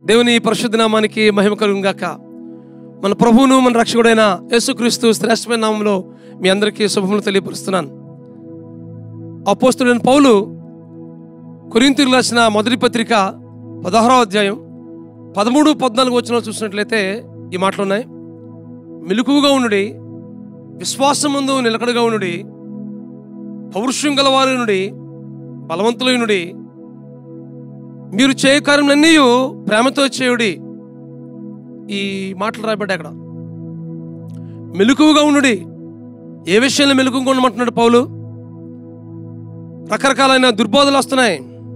దేవుని పరిశుద్ధ నామానికి మహిమ కలుగును గాక మన ప్రభువును మన రక్షకుడైన యేసుక్రీస్తు శ్రేష్టమైన నామంలో మీ అందరికీ శుభములు తెలియపరుస్తున్నాను అపోస్తుడైన పౌలు కొరింతీరు రాసిన మొదటి పత్రిక పదహారో అధ్యాయం పదమూడు పద్నాలుగు వచ్చిన చూసినట్లయితే ఈ మాటలు ఉన్నాయి మెలకువగా ఉండుడి విశ్వాసం ముందు నిలకడగా ఉండుడి పౌరుషం గలవారి నుండి బలవంతులైనడి మీరు చేయ కార్యములన్నీ ప్రేమతో చేయుడి ఈ మాటలు రాయబడ్డాయి అక్కడ మెలకువగా ఉండుడి ఏ విషయంలో మెలకువగా ఉండమంటున్నాడు పౌలు రకరకాలైన దుర్బోధలు వస్తున్నాయి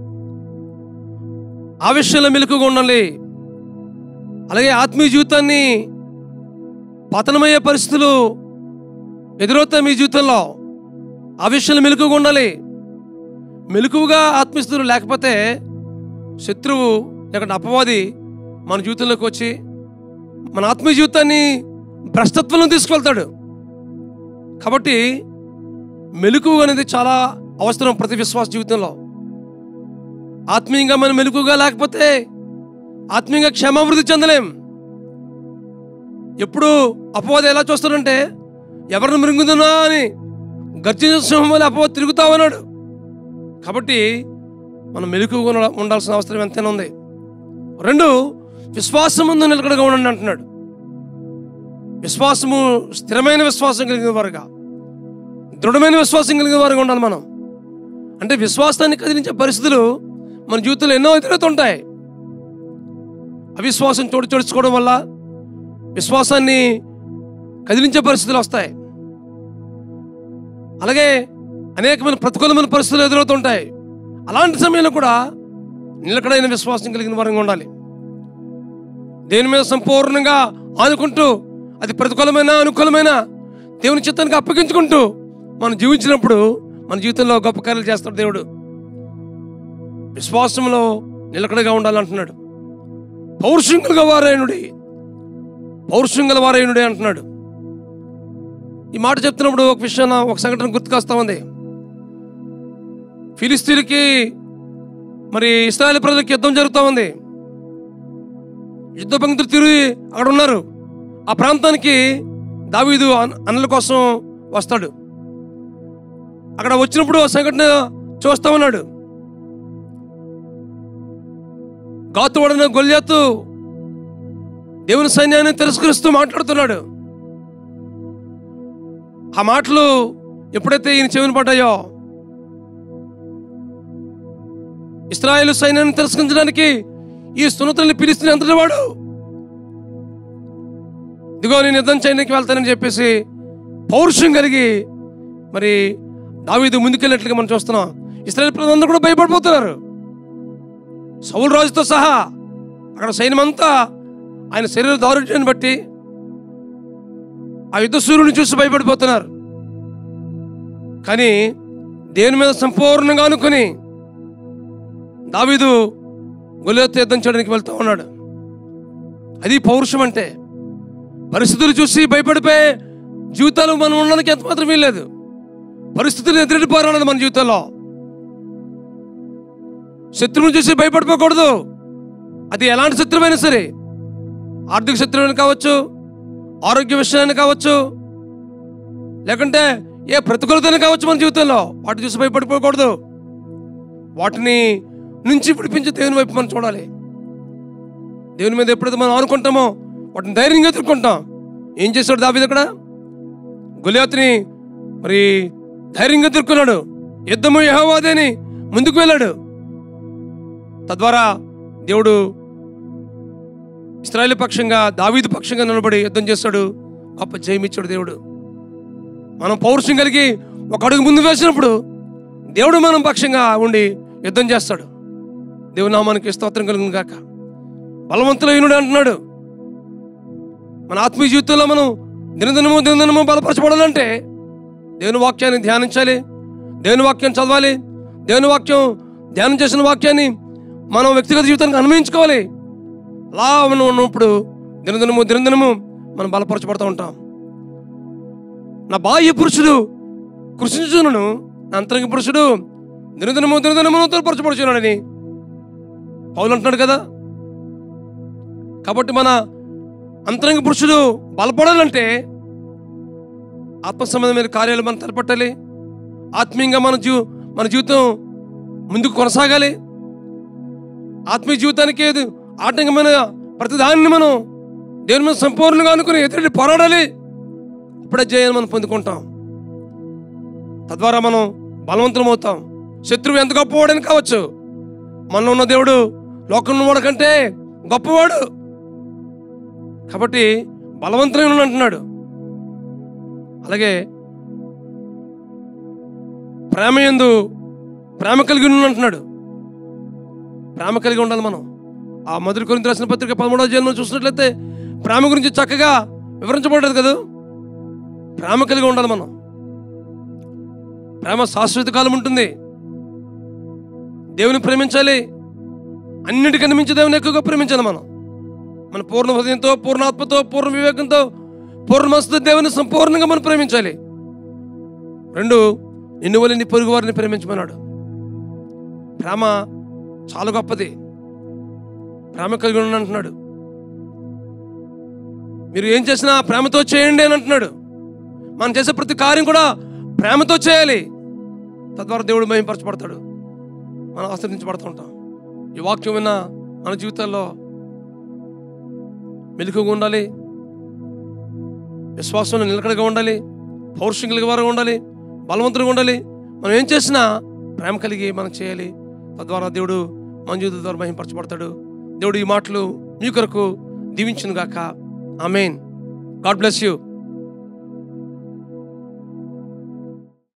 ఆ విషయంలో మెలకువగా ఉండాలి అలాగే ఆత్మీయ జీవితాన్ని పతనమయ్యే పరిస్థితులు ఎదురవుతాయి మీ జీవితంలో ఆ విషయంలో మెలకువగా ఉండాలి మెలకువగా ఆత్మీయస్థులు లేకపోతే శత్రువు లేకుంటే అపవాది మన జీవితంలోకి వచ్చి మన ఆత్మీయ జీవితాన్ని భ్రష్టత్వంలో తీసుకెళ్తాడు కాబట్టి మెలకువ అనేది చాలా అవసరం ప్రతి విశ్వాస జీవితంలో ఆత్మీయంగా మనం మెలకుగా లేకపోతే ఆత్మీయంగా క్షేమాభివృద్ధి చెందలేం ఎప్పుడు అపవాదం ఎలా చూస్తాడంటే ఎవరిని మృంగుతున్నా అని గర్జించిన సింహం వల్ల అపవాదం తిరుగుతా ఉన్నాడు కాబట్టి మనం మెలకుగా ఉండ- ఉండాల్సిన అవసరం ఎంతైనా ఉంది రెండు విశ్వాసం ముందు నిలకడగా ఉండండి అంటున్నాడు విశ్వాసము స్థిరమైన విశ్వాసం కలిగిన వారుగా దృఢమైన విశ్వాసం కలిగిన వారుగా ఉండాలి మనం అంటే విశ్వాసాన్ని కదిలించే పరిస్థితులు మన జీవితంలో ఎన్నో ఎదురవుతుంటాయి అవిశ్వాసం చోటు చోడుచుకోవడం వల్ల విశ్వాసాన్ని కదిలించే పరిస్థితులు వస్తాయి అలాగే అనేకమైన ప్రతికూలమైన పరిస్థితులు ఎదురవుతుంటాయి అలాంటి సమయంలో కూడా నిలకడైన విశ్వాసం కలిగిన వారంగా ఉండాలి దేని మీద సంపూర్ణంగా ఆనుకుంటూ అది ప్రతికూలమైన అనుకూలమైన దేవుని చిత్తానికి అప్పగించుకుంటూ మనం జీవించినప్పుడు మన జీవితంలో గొప్ప కార్యాలు చేస్తాడు దేవుడు విశ్వాసంలో నిలకడగా ఉండాలంటున్నాడు పౌరుషంగల వారైనుడి పౌరుషంగల వారైనుడి అంటున్నాడు ఈ మాట చెప్తున్నప్పుడు ఒక విషయం నా- ఒక సంఘటన గుర్తుకొస్తా ఉంది ఫిలిస్తీన్కి మరి ఇస్రాయల్ ప్రజలకు యుద్ధం జరుగుతూ ఉంది యుద్ధ పంక్తులు తిరిగి అక్కడ ఉన్నారు ఆ ప్రాంతానికి దావీదు అన్- అన్నల కోసం వస్తాడు అక్కడ వచ్చినప్పుడు ఆ సంఘటన చూస్తా ఉన్నాడు గాతువాడిన గొల్యాతు దేవుని సైన్యాన్ని తిరస్కరిస్తూ మాట్లాడుతున్నాడు ఆ మాటలు ఎప్పుడైతే ఈయన చెవిని పడ్డాయో ఇస్రాయేల్ సైన్యాన్ని తిరస్కరించడానికి ఈ సున్నతుల్ని పిలిస్తే అంతటి వాడు ఇదిగో నేను యుద్ధం చేయడానికి వెళ్తానని చెప్పేసి పౌరుషం కలిగి మరి దావీదు ముందుకెళ్ళినట్లుగా మనం చూస్తున్నాం ఇస్రాయేల్ ప్రజలందరూ కూడా భయపడిపోతున్నారు సౌలు రాజుతో సహా అక్కడ సైన్యం అంతా ఆయన శరీర దారుణ్యాన్ని బట్టి ఆ యుద్ధ సూర్యుని చూసి భయపడిపోతున్నారు కానీ దేని మీద సంపూర్ణంగా అనుకుని దావీదు గొలియత్ యుద్ధం చేయడానికి వెళ్తూ ఉన్నాడు అది పౌరుషం అంటే పరిస్థితులు చూసి భయపడిపోయే జీవితాలు మనం ఉండడానికి ఎంత మాత్రం వీల్లేదు పరిస్థితులు ఎదురెడిపోరాలి మన జీవితంలో శత్రువుని చూసి భయపడిపోకూడదు అది ఎలాంటి శత్రువైనా సరే ఆర్థిక శత్రువుని కావచ్చు ఆరోగ్య విషయాన్ని కావచ్చు లేకుంటే ఏ ప్రతికూలతని కావచ్చు మన జీవితంలో వాటి చూసి భయపడిపోకూడదు వాటిని నుంచి విడిపించి దేవుని వైపు మనం చూడాలి దేవుని మీద ఎప్పుడైతే మనం ఆనుకుంటామో వాటిని ధైర్యంగా ఎదుర్కొంటాం ఏం చేశాడు దావీదు అక్కడ గులియాతుని మరి ధైర్యంగా ఎదుర్కొన్నాడు యుద్ధము యహోవాదేని ముందుకు వెళ్ళాడు తద్వారా దేవుడు ఇస్రాయేల్ పక్షంగా దావీదు పక్షంగా నిలబడి యుద్ధం చేస్తాడు గొప్ప జయమిచ్చాడు దేవుడు మనం పౌరుషం కలిగి ఒక అడుగు ముందు వేసినప్పుడు దేవుడు మనం పక్షంగా ఉండి యుద్ధం చేస్తాడు దేవుడు నామానికి స్తోత్రం కలుగును గాక బలవంతులైనడు అంటున్నాడు మన ఆత్మీయ జీవితంలో మనం దినదినము దినదినము బలపరచబడాలంటే దేవుని వాక్యాన్ని ధ్యానించాలి దేవుని వాక్యం చదవాలి దేవుని వాక్యం ధ్యానం చేసిన వాక్యాన్ని మనం వ్యక్తిగత జీవితానికి అన్వయించుకోవాలి అలా మనం ఉన్నప్పుడు దినదినము దినదినము మనం బలపరచబడుతూ ఉంటాం నా బాహ్య పురుషుడు కృషించును నా అంతరంగ పురుషుడు దినదినము దినదినము తోడ్పరచబడుచున్నాడని పౌలు అంటున్నాడు కదా కాబట్టి మన అంతరంగ పురుషుడు బలపడాలంటే ఆత్మ సంబంధమైన కార్యాలు మనం తలపట్టాలి ఆత్మీయంగా మన జీవ మన జీవితం ముందుకు కొనసాగాలి ఆత్మీయ జీవితానికి ఏది ఆటంకమైన ప్రతిదాన్ని మనం దేవుని మీద సంపూర్ణంగా అనుకుని ఎదుటి పోరాడాలి అప్పుడే జయాన్ని మనం పొందుకుంటాం తద్వారా మనం బలవంతులం అవుతాం శత్రువు ఎంత గొప్పవాడని కావచ్చు మనలో ఉన్న దేవుడు లోకంలో వాడు కంటే గొప్పవాడు కాబట్టి బలవంతులై ఉండు అంటున్నాడు అలాగే ప్రేమ ఎందు ప్రేమ కలిగి ఉండు అంటున్నాడు ప్రేమ కలిగి ఉండాలి మనం ఆ మొదటి కొరింత రాసిన పత్రిక పదమూడవ జన్మ చూసినట్లయితే ప్రేమ గురించి చక్కగా వివరించబడ్డది కదా ప్రేమ కలిగి ఉండాలి మనం ప్రేమ శాశ్వత కాలం ఉంటుంది దేవుని ప్రేమించాలి అన్నిటికన్నా మించి దేవుని ఎక్కువగా ప్రేమించాలి మనం మన పూర్ణ హృదయంతో పూర్ణాత్మతో పూర్ణ వివేకంతో పూర్ణ మనసుతో దేవుని సంపూర్ణంగా మనం ప్రేమించాలి రెండు నిన్ను వల్ల నీ పొరుగు వారిని ప్రేమించమన్నాడు ప్రేమ చాలా గొప్పది ప్రేమ కలిగి ఉండండి అంటున్నాడు మీరు ఏం చేసినా ప్రేమతో చేయండి అని అంటున్నాడు మనం చేసే ప్రతి కార్యం కూడా ప్రేమతో చేయాలి తద్వారా దేవుడు మహింపరచబడతాడు మనం ఆశ్రయించబడుతూ ఉంటాం ఈ వాక్యం విన్న మన జీవితాల్లో మెలుకుగా ఉండాలి విశ్వాసంలో నిలకడగా ఉండాలి పౌరుషం కలిగే వారు ఉండాలి బలవంతులుగా ఉండాలి మనం ఏం చేసినా ప్రేమ కలిగి మనం చేయాలి తద్వారా దేవుడు మన జీవితం ద్వారా మహింపరచబడతాడు దేవుడు ఈ మాటలు మీ కొరకు దీవించును గాక ఆమెన్ గాడ్ బ్లెస్ యూ